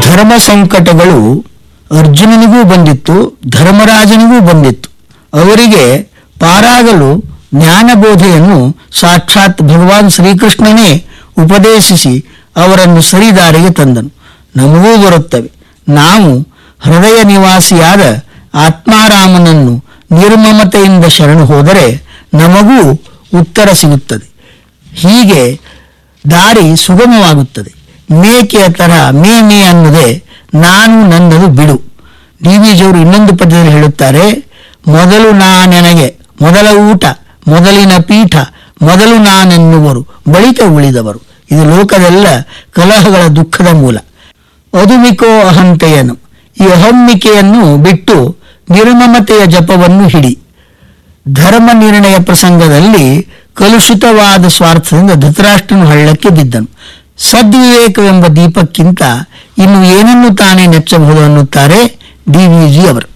ಧರ್ಮ ಸಂಕಟಗಳು ಅರ್ಜುನನಿಗೂ ಬಂದಿತ್ತು ಧರ್ಮರಾಜನಿಗೂ ಬಂದಿತ್ತು ಅವರಿಗೆ ಪಾರಾಗಲು ಜ್ಞಾನಬೋಧೆಯನ್ನು ಸಾಕ್ಷಾತ್ ಭಗವಾನ್ ಶ್ರೀಕೃಷ್ಣನೇ ಉಪದೇಶಿಸಿ ಅವರನ್ನು ಸರಿದಾರಿಗೆ ತಂದನು ನಮಗೂ ಬರುತ್ತವೆ ನಾವು ಹೃದಯ ನಿವಾಸಿಯಾದ ಆತ್ಮಾರಾಮನನ್ನು ನಿರ್ಮಮತೆಯಿಂದ ಶರಣು ಹೋದರೆ ನಮಗೂ ಉತ್ತರ ಸಿಗುತ್ತದೆ ಹೀಗೆ ದಾರಿ ಸುಗಮವಾಗುತ್ತದೆ ಮೇಕೆಯ ತರಹ ಮೇ ಮೇ ಅನ್ನದೆ ನಾನು ನನ್ನದು ಬಿಡು ಡಿ ವಿ ಜಿಯವರು ಇನ್ನೊಂದು ಪದ್ಯದಲ್ಲಿ ಹೇಳುತ್ತಾರೆ ಮೊದಲು ನಾನೆನಗೆ ಮೊದಲ ಊಟ ಮೊದಲಿನ ಪೀಠ ಮೊದಲು ನಾನೆನ್ನುವರು ಬಳಿಕ ಉಳಿದವರು ಇದು ಲೋಕದೆಲ್ಲ ಕಲಹಗಳ ದುಃಖದ ಮೂಲ ಅದುಮಿಕೋ ಅಹಂತೆಯನು ಈ ಅಹಮ್ಮಿಕೆಯನ್ನು ಬಿಟ್ಟು ನಿರ್ಮಮತೆಯ ಜಪವನ್ನು ಹಿಡಿ ಧರ್ಮ ನಿರ್ಣಯ ಪ್ರಸಂಗದಲ್ಲಿ ಕಲುಷಿತವಾದ ಸ್ವಾರ್ಥದಿಂದ ಧೃತರಾಷ್ಟ್ರನು ಹಳ್ಳಕ್ಕೆ ಬಿದ್ದನು ಸದ್ವಿವೇಕವೆಂಬ ದೀಪಕ್ಕಿಂತ ಇನ್ನು ಏನನ್ನು ತಾನೇ ನೆಚ್ಚಬಹುದು ಅನ್ನುತ್ತಾರೆ ಡಿ ವಿ ಜಿ ಅವರು